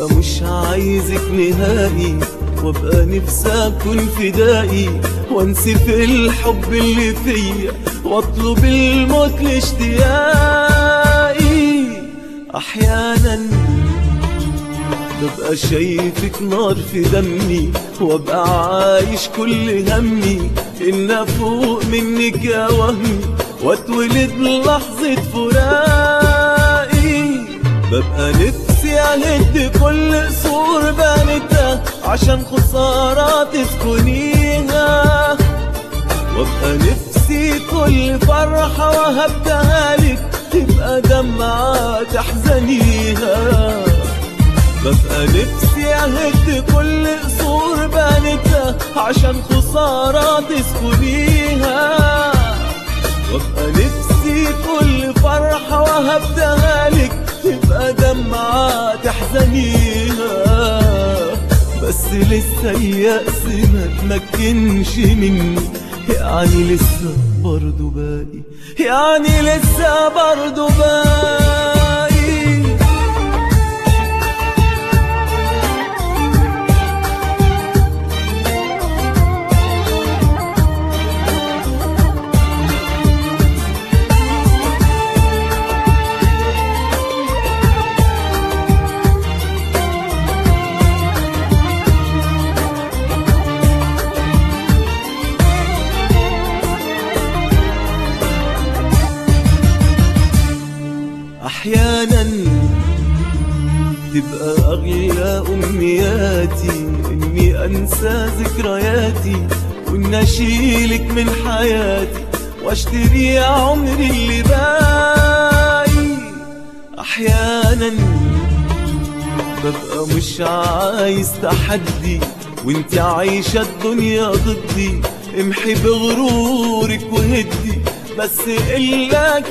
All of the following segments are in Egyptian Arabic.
مش عايزك نهائي وابقى نفسي اكون فدائي وانسي في الحب اللي فيا واطلب الموت لاشتياقي احيانا ببقى شايفك نار في دمي وابقى عايش كل همي ان افوق منك يا وهمي واتولد لحظة فراقي ببقى نفسي اهد كل سور بنتها عشان خسارة تسكنيها وابقى نفسي كل فرحة وهبتها لك تبقى دمعة تحزنيها ببقى نفسي اهد كل قصور بنتها عشان خسارة تسكنيها وابقى نفسي كل فرحة وهبتها لك تبقى دمعة تحزنيها بس لسه اليأس ما تمكنش مني يعني لسه برضو باقي يعني لسه برضو باقي احيانا تبقى اغلى امنياتي اني انسى ذكرياتي وان اشيلك من حياتي واشتري عمري اللي باقي احيانا ببقى مش عايز تحدي وانت عايشة الدنيا ضدي امحي بغرورك وهدي بس الا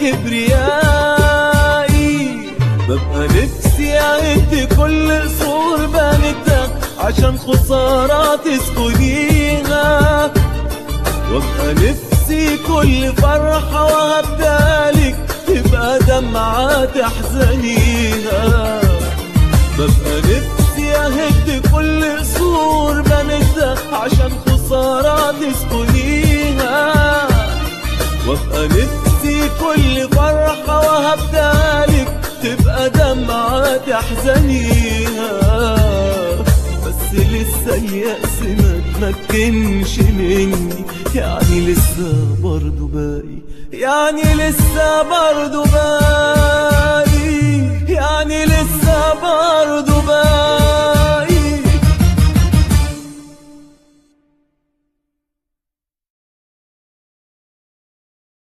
كبريائي ببقى نفسي اهد كل سور بنتها عشان خسارة تسكنيها وابقى نفسي كل فرحة وهبتها لك تبقى دمعة تحزنيها ببقى نفسي اهد كل سور بنتها عشان خسارة تسكنيها وابقى نفسي كل فرحة وهبتها لك تبقى دمعة تحزنيها بس لسه اليأس ما تمكنش مني يعني لسه برضو باقي يعني لسه برضو باقي